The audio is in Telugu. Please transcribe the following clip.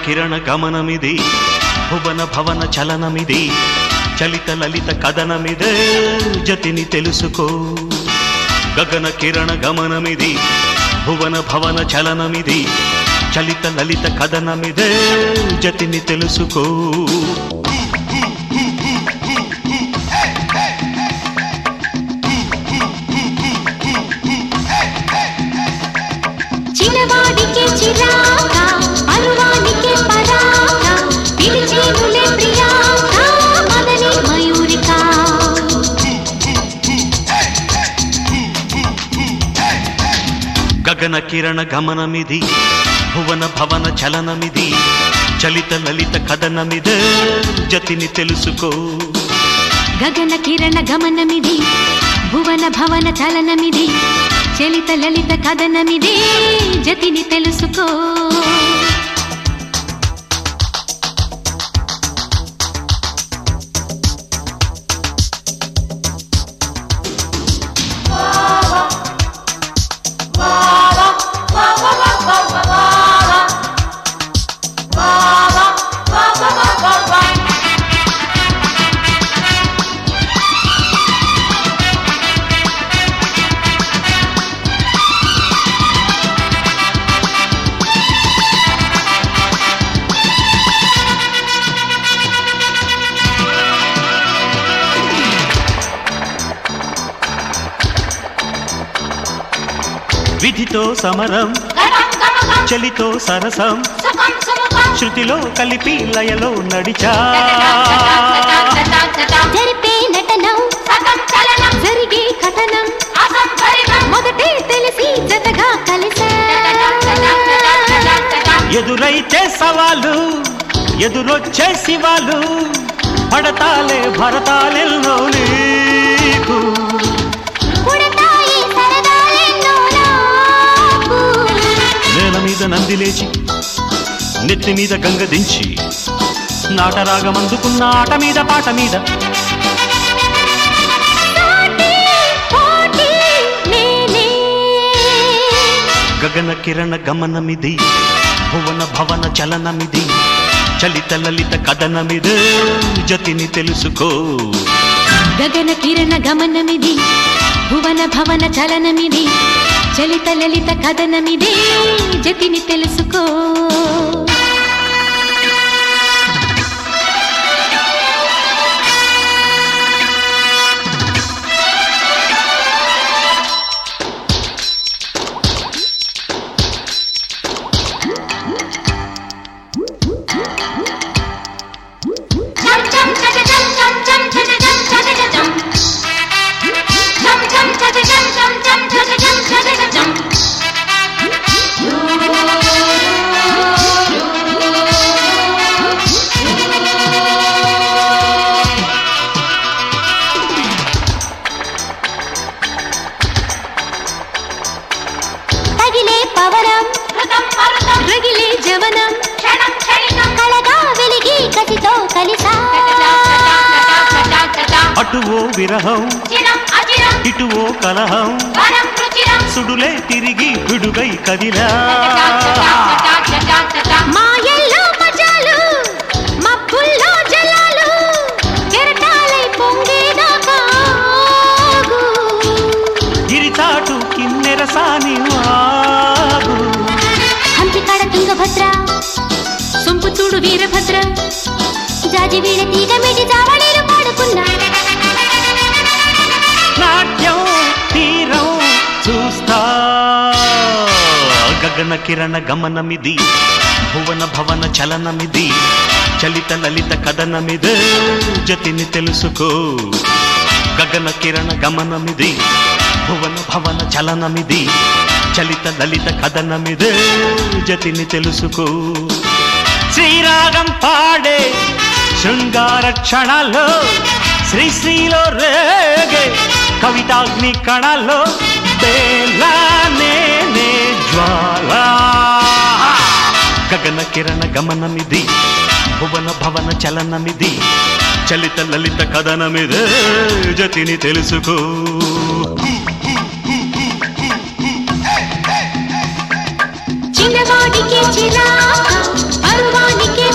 కిరణ గమనమిది భువన భవన చలనమిది చలిత లలిత కథనమిదే జతిని తెలుసుకో గగన కిరణ గమనమిది భువన భవన చలనమిది చలిత లలిత కథనమిదే జతిని తెలుసుకో చిన్నవాడికి చిరాక పరువానికి పరాక పిలిచేనులే ప్రియాక మదని మయూరిక గగన కిరణ గమనమిది భువన భవన చలనమిది చలిత లలిత కథనమిదే జతిని తెలుసుకో గగన కిరణ గమనమిది భువన భవన చలనమిది చలిత లలిత కథనమిది జతిని తెలుసుకో విధితో సమరం చలితో సరసం శృతిలో కలిపి లయలో నడిచా జరిపే నటనం జరిగే కథనం మొదటే తెలిసి జతగా కలిసా ఎదురైతే సవాలు ఎదురొచ్చే శివాలు పడతాలే భరతాలెల్లో నీకు పుడతాయి సరదాలెన్నో నాకు. నేల మీద నంది లేచి నెత్తి మీద గంగ దించి నాటరాగమందుకున్న ఆట మీద పాట మీద సాటి, పోటీ నేనే. గగన కిరణ గమనమిది భువన భవన చలనమిది చలిత లలిత కథనమిదే జతిని తెలుసుకో గగన కిరణ గమనమిది భువన భవన చలనమిది చలిత లలిత కథనమిది జతిని తెలుసుకో తగిలే పవనం రగిలే జవనం కళగా వెలిగి కసితో కలిసా అటువో విరహం ఇటువో కలహం సుడులే తిరిగి విడుగై కదిలా మాయల్లో మజాలు మబ్బుల్లో జలాలు కెరటాలై పొంగేదాకా ఆగు. గిరిచాటు కిన్నెరసాని వాగు హంపికాడ తుంగభద్ర సొంపు చూడు వీరభద్ర జాజి వీడ తీగ మిడి జావళీలు పాడుకున్నా నాట్యం తీరం చూస్తా గగన కిరణ గమనమిది భువన భవన చలనమిది చలిత లలిత కథనమిదే జతిని తెలుసుకో గగన కిరణ గమనమిది భువన భవన చలనమిది చలిత లలిత కథనమిదే జతిని తెలుసుకో శ్రీరాగం పాడే శృంగార క్షణాల్లో శ్రీశ్రీలో రేగే కవితాగ్ని కణాల్లో బేలానే నే జ్వాల గగన కిరణ గమనమిది భువన భవన చలనమిది చలిత లలిత కథనమిదే జతిని తెలుసుకో చిన్నవాడికి చిరాక పరువానికే